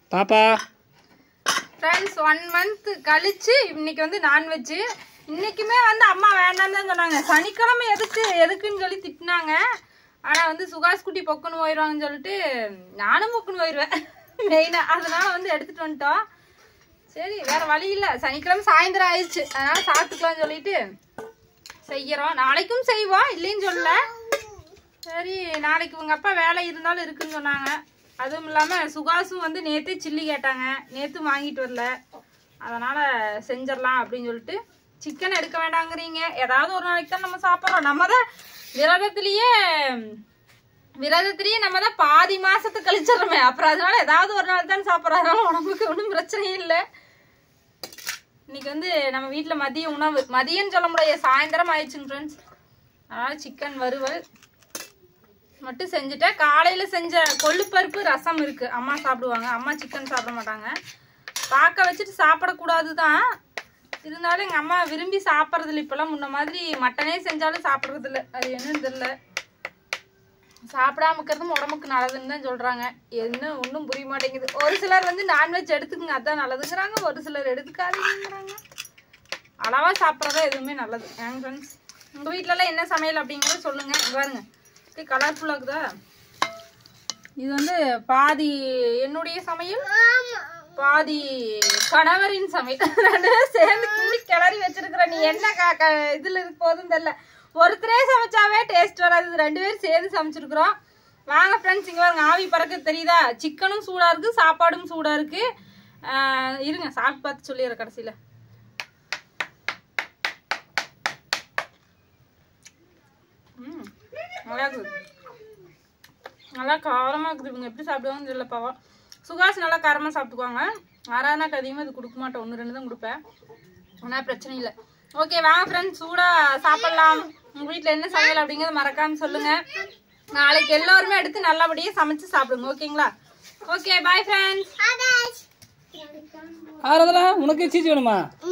பாப்பா friends one month கழிச்சு இன்னைக்கு வந்து நான்வெஜ் இன்னைக்குமே வந்து அம்மா வேண்டாம்னு தான் சொன்னாங்க சனிக்கிழமை எதுக்கு எதுக்குன்னு சொல்லி திட்டினாங்க ஆனா வந்து சுகாஷ் குட்டி பொக்குன்னு போயிடுவாங்கன்னு சொல்லிட்டு நானும் பொக்குன்னு போயிடுவேன் மெயினா அதனால வந்து எடுத்துட்டு வந்துட்டோம் சரி வேற வழி இல்ல சனிக்கிழமை சாயந்தரம் ஆயிடுச்சு அதனால சாப்பிட்டுக்கலாம்னு சொல்லிட்டு செய்யறோம் நாளைக்கும் செய்வோம் இல்லைன்னு சொல்லல சரி நாளைக்கு உங்க அப்பா வேலை இருந்தாலும் இருக்குன்னு சொன்னாங்க அதுவும் இல்லாம சுகாசும் வந்து நேத்தே சில்லி கேட்டாங்க நேத்து வாங்கிட்டு வரல அதனால செஞ்சிடலாம் அப்படின்னு சொல்லிட்டு சிக்கன் எடுக்க வேண்டாங்கிறீங்க ஏதாவது ஒரு நாளைக்கு தான் நம்ம சாப்பிட்றோம் நம்ம தான் விரதத்திலேயே விரதத்திலேயே நம்ம தான் பாதி மாசத்தை கழிச்சிடுறோமே அப்புறம் அதனால ஏதாவது ஒரு நாள் தான் சாப்பிட்றோம் அதனால உடம்புக்கு ஒன்றும் பிரச்சனையும் இல்லை இன்னைக்கு வந்து நம்ம வீட்ல மதிய உணவு மதியம்னு சொல்ல முடியாது சாயந்தரம் ஆயிடுச்சுங்க ஃப்ரெண்ட்ஸ் அதனால சிக்கன் வறுவல் மட்டும் செஞ்சுட்டேன் காலையில செஞ்ச கொள்ளுப்பருப்பு ரசம் இருக்கு அம்மா சாப்பிடுவாங்க அம்மா சிக்கன் சாப்பிட மாட்டாங்க பார்க்க வச்சுட்டு சாப்பிடக்கூடாது தான் இருந்தாலும் எங்க அம்மா விரும்பி சாப்பிட்றது இல்லை இப்பெல்லாம் முன்ன மாதிரி மட்டனே செஞ்சாலும் சாப்பிட்றது இல்லை அது என்னன்னு தெரியல சாப்பிடாம இருக்கிறதும் உடம்புக்கு நல்லதுன்னு தான் சொல்றாங்க என்ன ஒன்றும் புரிய மாட்டேங்குது ஒரு சிலர் வந்து நான்வெஜ் எடுத்துக்குங்க அதான் நல்லதுங்கிறாங்க ஒரு சிலர் எடுத்துக்காதீங்கிறாங்க அளவா சாப்பிட்றதா எதுவுமே நல்லது ஏங்க ஃப்ரெண்ட்ஸ் உங்க வீட்ல எல்லாம் என்ன சமையல் அப்படிங்கறத சொல்லுங்க இங்க பாருங்க கலர்ஃபுல்லா இருக்குதா இது வந்து பாதி என்னுடைய சமையல் பாதி கணவரின் சமையல் ரெண்டு பேரும் சேர்ந்து குடி கிளறி வச்சிருக்கிற நீ என்ன க- க- இதுல இருக்கு போதும் தெரியல ஒருத்தரே சமைச்சாவே டேஸ்ட் வராது இது ரெண்டு பேரும் சேர்ந்து சமைச்சிருக்கிறோம் வாங்க ஃப்ரெண்ட்ஸ் இங்க பாருங்க ஆவி பறக்க தெரியுதா சிக்கனும் சூடா இருக்கு சாப்பாடும் சூடா இருக்கு ஆஹ் இருங்க சாப்பிட்டு பார்த்து சொல்லிடுறேன் கடைசியில ம் நல்லா இருக்குது நல்லா காரமாக இருக்குது இவங்க எப்படி சாப்பிடுவாங்கன்னு தெரியல பாவம் சுகாஸ் நல்லா காரமாக சாப்பிட்டுக்குவாங்க ஆறானாக்கு அதிகமாக இது கொடுக்க மாட்டேன் ஒன்று ரெண்டு தான் கொடுப்பேன் ஆனால் பிரச்சனை இல்லை ஓகே வாங்க ஃப்ரெண்ட்ஸ் சூடாக சாப்பிட்லாம் உங்கள் வீட்டில் என்ன சமையல் அப்படிங்கிறத மறக்காம சொல்லுங்கள் நாளைக்கு எல்லோருமே எடுத்து நல்லபடியாக சமைச்சு சாப்பிடுங்க ஓகேங்களா ஓகே பாய் ஃப்ரெண்ட்ஸ் ஆறதுல உனக்கு சீச்சு வேணுமா